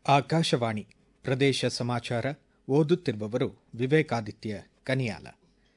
ಆಕಾಶವಾಣಿ ಪ್ರದೇಶ ಸಮಾಚಾರ ಓದುತ್ತಿರುವವರು ವಿವೇಕಾದಿತ್ಯ ಕನಿಯಾಲ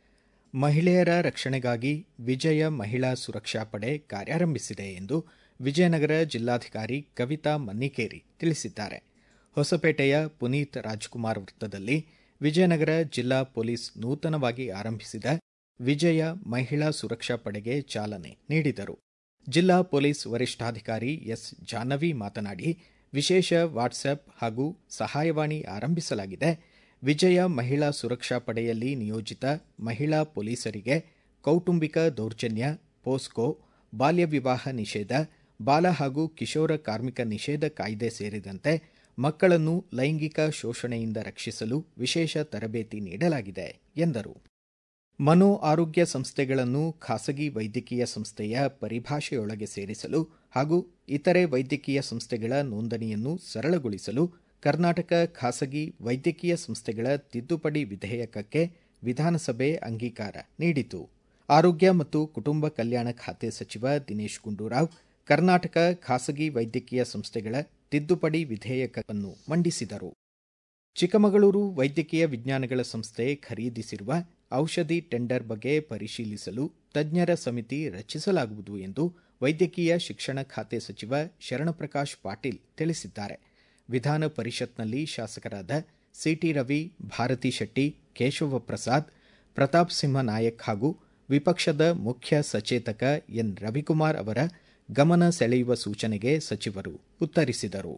ಮಹಿಳೆಯರ ರಕ್ಷಣೆಗಾಗಿ ವಿಜಯ ಮಹಿಳಾ ಸುರಕ್ಷಾ ಪಡೆ ಕಾರ್ಯಾರಂಭಿಸಿದೆ ಎಂದು ವಿಜಯನಗರ ಜಿಲ್ಲಾಧಿಕಾರಿ ಕವಿತಾ ಮನ್ನಿಕೇರಿ ತಿಳಿಸಿದ್ದಾರೆ ಹೊಸಪೇಟೆಯ ಪುನೀತ್ ರಾಜ್ಕುಮಾರ್ ವೃತ್ತದಲ್ಲಿ ವಿಜಯನಗರ ಜಿಲ್ಲಾ ಪೊಲೀಸ್ ನೂತನವಾಗಿ ಆರಂಭಿಸಿದ ವಿಜಯ ಮಹಿಳಾ ಸುರಕ್ಷಾ ಪಡೆಗೆ ಚಾಲನೆ ನೀಡಿದರು ಜಿಲ್ಲಾ ಪೊಲೀಸ್ ವರಿಷ್ಠಾಧಿಕಾರಿ ಎಸ್ ಜಾಹ್ನವಿ ಮಾತನಾಡಿ ವಿಶೇಷ ವಾಟ್ಸ್ಆಪ್ ಹಾಗೂ ಸಹಾಯವಾಣಿ ಆರಂಭಿಸಲಾಗಿದೆ ವಿಜಯ ಮಹಿಳಾ ಸುರಕ್ಷಾ ಪಡೆಯಲ್ಲಿ ನಿಯೋಜಿತ ಮಹಿಳಾ ಪೊಲೀಸರಿಗೆ ಕೌಟುಂಬಿಕ ದೌರ್ಜನ್ಯ ಪೋಸ್ಕೋ ಬಾಲ್ಯ ವಿವಾಹ ನಿಷೇಧ ಬಾಲ ಹಾಗೂ ಕಿಶೋರ ಕಾರ್ಮಿಕ ನಿಷೇಧ ಕಾಯ್ದೆ ಸೇರಿದಂತೆ ಮಕ್ಕಳನ್ನು ಲೈಂಗಿಕ ಶೋಷಣೆಯಿಂದ ರಕ್ಷಿಸಲು ವಿಶೇಷ ತರಬೇತಿ ನೀಡಲಾಗಿದೆ ಎಂದರು ಮನೋ ಆರೋಗ್ಯ ಸಂಸ್ಥೆಗಳನ್ನು ಖಾಸಗಿ ವೈದ್ಯಕೀಯ ಸಂಸ್ಥೆಯ ಪರಿಭಾಷೆಯೊಳಗೆ ಸೇರಿಸಲು ಹಾಗೂ ಇತರೆ ವೈದ್ಯಕೀಯ ಸಂಸ್ಥೆಗಳ ನೋಂದಣಿಯನ್ನು ಸರಳಗೊಳಿಸಲು ಕರ್ನಾಟಕ ಖಾಸಗಿ ವೈದ್ಯಕೀಯ ಸಂಸ್ಥೆಗಳ ತಿದ್ದುಪಡಿ ವಿಧೇಯಕಕ್ಕೆ ವಿಧಾನಸಭೆ ಅಂಗೀಕಾರ ನೀಡಿತು ಆರೋಗ್ಯ ಮತ್ತು ಕುಟುಂಬ ಕಲ್ಯಾಣ ಖಾತೆ ಸಚಿವ ದಿನೇಶ್ ಗುಂಡೂರಾವ್ ಕರ್ನಾಟಕ ಖಾಸಗಿ ವೈದ್ಯಕೀಯ ಸಂಸ್ಥೆಗಳ ತಿದ್ದುಪಡಿ ವಿಧೇಯಕವನ್ನು ಮಂಡಿಸಿದರು ಚಿಕ್ಕಮಗಳೂರು ವೈದ್ಯಕೀಯ ವಿಜ್ಞಾನಗಳ ಸಂಸ್ಥೆ ಖರೀದಿಸಿರುವ ಔಷಧಿ ಟೆಂಡರ್ ಬಗ್ಗೆ ಪರಿಶೀಲಿಸಲು ತಜ್ಞರ ಸಮಿತಿ ರಚಿಸಲಾಗುವುದು ಎಂದು ವೈದ್ಯಕೀಯ ಶಿಕ್ಷಣ ಖಾತೆ ಸಚಿವ ಶರಣಪ್ರಕಾಶ್ ಪಾಟೀಲ್ ತಿಳಿಸಿದ್ದಾರೆ ವಿಧಾನ ಪರಿಷತ್ನಲ್ಲಿ ಶಾಸಕರಾದ ಸಿಟಿ ರವಿ ಭಾರತಿ ಶೆಟ್ಟಿ ಕೇಶವ ಪ್ರಸಾದ್ ಪ್ರತಾಪ್ ಸಿಂಹ ನಾಯಕ್ ಹಾಗೂ ವಿಪಕ್ಷದ ಮುಖ್ಯ ಸಚೇತಕ ಎನ್ ರವಿಕುಮಾರ್ ಅವರ ಗಮನ ಸೆಳೆಯುವ ಸೂಚನೆಗೆ ಸಚಿವರು ಉತ್ತರಿಸಿದರು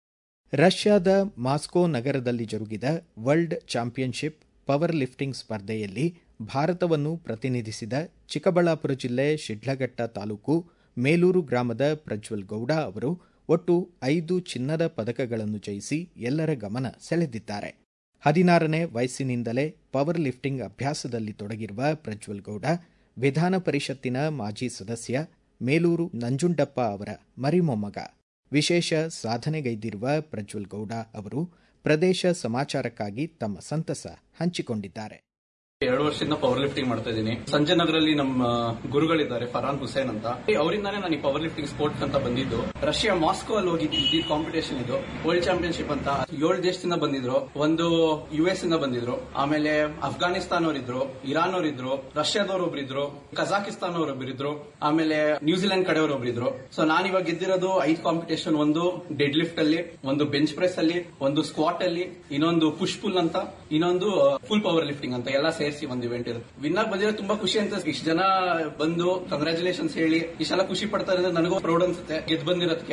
ರಷ್ಯಾದ ಮಾಸ್ಕೋ ನಗರದಲ್ಲಿ ಜರುಗಿದ ವರ್ಲ್ಡ್ ಚಾಂಪಿಯನ್ಶಿಪ್ ಪವರ್ ಲಿಫ್ಟಿಂಗ್ ಸ್ಪರ್ಧೆಯಲ್ಲಿ ಭಾರತವನ್ನು ಪ್ರತಿನಿಧಿಸಿದ ಚಿಕ್ಕಬಳ್ಳಾಪುರ ಜಿಲ್ಲೆ ಶಿಡ್ಲಘಟ್ಟ ತಾಲೂಕು ಮೇಲೂರು ಗ್ರಾಮದ ಪ್ರಜ್ವಲ್ ಗೌಡ ಅವರು ಒಟ್ಟು ಐದು ಚಿನ್ನದ ಪದಕಗಳನ್ನು ಜಯಿಸಿ ಎಲ್ಲರ ಗಮನ ಸೆಳೆದಿದ್ದಾರೆ ಹದಿನಾರನೇ ವಯಸ್ಸಿನಿಂದಲೇ ಪವರ್ ಲಿಫ್ಟಿಂಗ್ ಅಭ್ಯಾಸದಲ್ಲಿ ತೊಡಗಿರುವ ಪ್ರಜ್ವಲ್ ಗೌಡ ವಿಧಾನ ಪರಿಷತ್ತಿನ ಮಾಜಿ ಸದಸ್ಯ ಮೇಲೂರು ನಂಜುಂಡಪ್ಪ ಅವರ ಮರಿಮೊಮ್ಮಗ ವಿಶೇಷ ಸಾಧನೆಗೈದಿರುವ ಪ್ರಜ್ವಲ್ ಗೌಡ ಅವರು ಪ್ರದೇಶ ಸಮಾಚಾರಕ್ಕಾಗಿ ತಮ್ಮ ಸಂತಸ ಹಂಚಿಕೊಂಡಿದ್ದಾರೆ ಎರಡು ವರ್ಷದಿಂದ ಪವರ್ ಲಿಫ್ಟಿಂಗ್ ಮಾಡ್ತಾ ಇದ್ದೀನಿ ಸಂಜಯ್ ನಗರಲ್ಲಿ ನಮ್ಮ ಗುರುಗಳಿದ್ದಾರೆ ಫರಾನ್ ಹುಸೇನ್ ಅಂತ ಅವರಿಂದಾನೇ ನಾನು ಈ ಪವರ್ ಲಿಫ್ಟಿಂಗ್ ಸ್ಪೋರ್ಟ್ಸ್ ಅಂತ ಬಂದಿದ್ದು ರಷ್ಯಾ ಮಾಸ್ಕೋ ಅಲ್ಲಿ ಹೋಗಿ ಇದ್ದಿದ್ದ ಕಾಂಪಿಟೇಷನ್ ಇದು ವರ್ಲ್ಡ್ ಚಾಂಪಿಯನ್ಶಿಪ್ ಅಂತ ಏಳು ದೇಶದಿಂದ ಬಂದಿದ್ರು ಒಂದು ಯು ಎಸ್ ಇಂದ ಬಂದಿದ್ರು ಆಮೇಲೆ ಅಫ್ಘಾನಿಸ್ತಾನ್ ಅವರಿದ್ರು ಇರಾನ್ ಅವರಿದ್ರು ರಷ್ಯಾದವ್ರು ಒಬ್ರಿದ್ರು ಕಜಾಕಿಸ್ತಾನ್ ಅವರೊಬ್ಬರಿದ್ರು ಆಮೇಲೆ ನ್ಯೂಜಿಲೆಂಡ್ ಕಡೆಯವರು ಒಬ್ರಿದ್ರು ಸೊ ನಾನು ಇವಾಗ ಗೆದ್ದಿರೋದು ಐದು ಕಾಂಪಿಟೇಷನ್ ಒಂದು ಡೆಡ್ ಲಿಫ್ಟ್ ಅಲ್ಲಿ ಒಂದು ಬೆಂಚ್ ಪ್ರೆಸ್ ಅಲ್ಲಿ ಒಂದು ಸ್ಕ್ವಾಟ್ ಅಲ್ಲಿ ಇನ್ನೊಂದು ಪುಷ್ ಪುಲ್ ಅಂತ ಇನ್ನೊಂದು ಫುಲ್ ಪವರ್ ಲಿಫ್ಟಿಂಗ್ ಅಂತ ಎಲ್ಲ ಸೇರಿಸಿ ಒಂದು ಇವೆಂಟ್ ಇರುತ್ತೆ ವಿನ್ನರ್ ಬಂದಿರೋ ತುಂಬಾ ಖುಷಿ ಅಂತ ಇಷ್ಟು ಜನ ಬಂದು ಕಂಗ್ರಾಚುಲೇಷನ್ಸ್ ಹೇಳಿ ಇಷ್ಟೆಲ್ಲ ಖುಷಿ ಪಡ್ತಾರೆ ಅಂದ್ರೆ ನನಗೂ ಪ್ರೌಡ್ ಅನ್ಸುತ್ತೆ ಗೆದ್ದು ಬಂದಿರೋದಕ್ಕೆ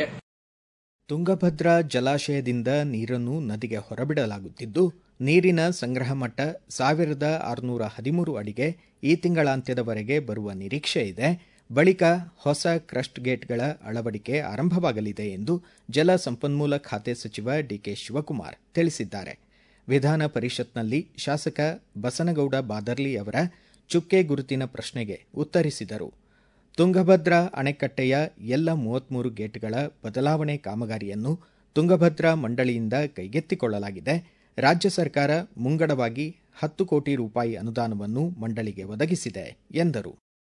ತುಂಗಭದ್ರಾ ಜಲಾಶಯದಿಂದ ನೀರನ್ನು ನದಿಗೆ ಹೊರಬಿಡಲಾಗುತ್ತಿದ್ದು ನೀರಿನ ಸಂಗ್ರಹ ಮಟ್ಟ ಸಾವಿರದ ಆರುನೂರ ಹದಿಮೂರು ಅಡಿಗೆ ಈ ತಿಂಗಳಾಂತ್ಯದವರೆಗೆ ಬರುವ ನಿರೀಕ್ಷೆ ಇದೆ ಬಳಿಕ ಹೊಸ ಕ್ರಸ್ಟ್ ಗೇಟ್ಗಳ ಅಳವಡಿಕೆ ಆರಂಭವಾಗಲಿದೆ ಎಂದು ಜಲ ಸಂಪನ್ಮೂಲ ಖಾತೆ ಸಚಿವ ಡಿಕೆ ಶಿವಕುಮಾರ್ ತಿಳಿಸಿದ್ದಾರೆ ವಿಧಾನ ಪರಿಷತ್ನಲ್ಲಿ ಶಾಸಕ ಬಸನಗೌಡ ಬಾದರ್ಲಿ ಅವರ ಚುಕ್ಕೆ ಗುರುತಿನ ಪ್ರಶ್ನೆಗೆ ಉತ್ತರಿಸಿದರು ತುಂಗಭದ್ರಾ ಅಣೆಕಟ್ಟೆಯ ಎಲ್ಲ ಮೂವತ್ಮೂರು ಗೇಟ್ಗಳ ಬದಲಾವಣೆ ಕಾಮಗಾರಿಯನ್ನು ತುಂಗಭದ್ರಾ ಮಂಡಳಿಯಿಂದ ಕೈಗೆತ್ತಿಕೊಳ್ಳಲಾಗಿದೆ ರಾಜ್ಯ ಸರ್ಕಾರ ಮುಂಗಡವಾಗಿ ಹತ್ತು ಕೋಟಿ ರೂಪಾಯಿ ಅನುದಾನವನ್ನು ಮಂಡಳಿಗೆ ಒದಗಿಸಿದೆ ಎಂದರು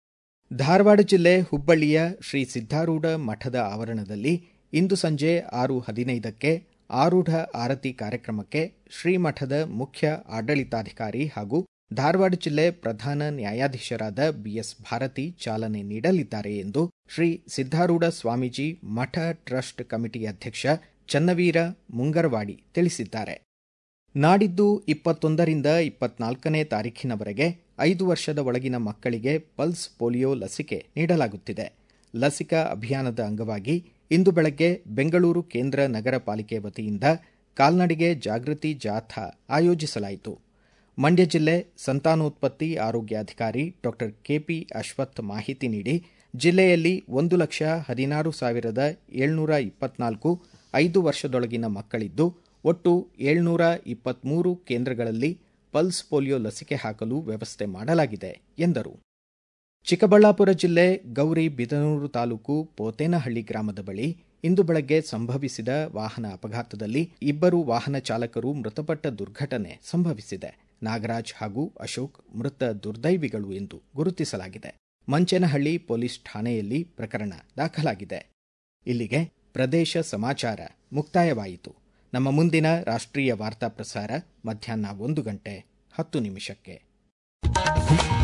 ಧಾರವಾಡ ಜಿಲ್ಲೆ ಹುಬ್ಬಳ್ಳಿಯ ಶ್ರೀ ಸಿದ್ದಾರೂಢ ಮಠದ ಆವರಣದಲ್ಲಿ ಇಂದು ಸಂಜೆ ಆರು ಹದಿನೈದಕ್ಕೆ ಆರೂಢ ಆರತಿ ಕಾರ್ಯಕ್ರಮಕ್ಕೆ ಶ್ರೀಮಠದ ಮುಖ್ಯ ಆಡಳಿತಾಧಿಕಾರಿ ಹಾಗೂ ಧಾರವಾಡ ಜಿಲ್ಲೆ ಪ್ರಧಾನ ನ್ಯಾಯಾಧೀಶರಾದ ಬಿಎಸ್ ಭಾರತಿ ಚಾಲನೆ ನೀಡಲಿದ್ದಾರೆ ಎಂದು ಶ್ರೀ ಸಿದ್ದಾರೂಢ ಸ್ವಾಮೀಜಿ ಮಠ ಟ್ರಸ್ಟ್ ಕಮಿಟಿ ಅಧ್ಯಕ್ಷ ಚನ್ನವೀರ ಮುಂಗರವಾಡಿ ತಿಳಿಸಿದ್ದಾರೆ ನಾಡಿದ್ದು ಇಪ್ಪತ್ತೊಂದರಿಂದ ಇಪ್ಪತ್ನಾಲ್ಕನೇ ತಾರೀಖಿನವರೆಗೆ ಐದು ವರ್ಷದ ಒಳಗಿನ ಮಕ್ಕಳಿಗೆ ಪಲ್ಸ್ ಪೋಲಿಯೋ ಲಸಿಕೆ ನೀಡಲಾಗುತ್ತಿದೆ ಲಸಿಕಾ ಅಭಿಯಾನದ ಅಂಗವಾಗಿ ಇಂದು ಬೆಳಗ್ಗೆ ಬೆಂಗಳೂರು ಕೇಂದ್ರ ನಗರ ಪಾಲಿಕೆ ವತಿಯಿಂದ ಕಾಲ್ನಡಿಗೆ ಜಾಗೃತಿ ಜಾಥಾ ಆಯೋಜಿಸಲಾಯಿತು ಮಂಡ್ಯ ಜಿಲ್ಲೆ ಸಂತಾನೋತ್ಪತ್ತಿ ಆರೋಗ್ಯಾಧಿಕಾರಿ ಡಾ ಕೆಪಿ ಅಶ್ವಥ್ ಮಾಹಿತಿ ನೀಡಿ ಜಿಲ್ಲೆಯಲ್ಲಿ ಒಂದು ಲಕ್ಷ ಹದಿನಾರು ಸಾವಿರದ ಏಳ್ನೂರ ಇಪ್ಪತ್ನಾಲ್ಕು ಐದು ವರ್ಷದೊಳಗಿನ ಮಕ್ಕಳಿದ್ದು ಒಟ್ಟು ಏಳ್ನೂರ ಇಪ್ಪತ್ಮೂರು ಕೇಂದ್ರಗಳಲ್ಲಿ ಪಲ್ಸ್ ಪೋಲಿಯೋ ಲಸಿಕೆ ಹಾಕಲು ವ್ಯವಸ್ಥೆ ಮಾಡಲಾಗಿದೆ ಎಂದರು ಚಿಕ್ಕಬಳ್ಳಾಪುರ ಜಿಲ್ಲೆ ಗೌರಿ ಬಿದನೂರು ತಾಲೂಕು ಪೋತೇನಹಳ್ಳಿ ಗ್ರಾಮದ ಬಳಿ ಇಂದು ಬೆಳಗ್ಗೆ ಸಂಭವಿಸಿದ ವಾಹನ ಅಪಘಾತದಲ್ಲಿ ಇಬ್ಬರು ವಾಹನ ಚಾಲಕರು ಮೃತಪಟ್ಟ ದುರ್ಘಟನೆ ಸಂಭವಿಸಿದೆ ನಾಗರಾಜ್ ಹಾಗೂ ಅಶೋಕ್ ಮೃತ ದುರ್ದೈವಿಗಳು ಎಂದು ಗುರುತಿಸಲಾಗಿದೆ ಮಂಚೇನಹಳ್ಳಿ ಪೊಲೀಸ್ ಠಾಣೆಯಲ್ಲಿ ಪ್ರಕರಣ ದಾಖಲಾಗಿದೆ ಇಲ್ಲಿಗೆ ಪ್ರದೇಶ ಸಮಾಚಾರ ಮುಕ್ತಾಯವಾಯಿತು ನಮ್ಮ ಮುಂದಿನ ರಾಷ್ಟ್ರೀಯ ವಾರ್ತಾ ಪ್ರಸಾರ ಮಧ್ಯಾಹ್ನ ಒಂದು ಗಂಟೆ ಹತ್ತು ನಿಮಿಷಕ್ಕೆ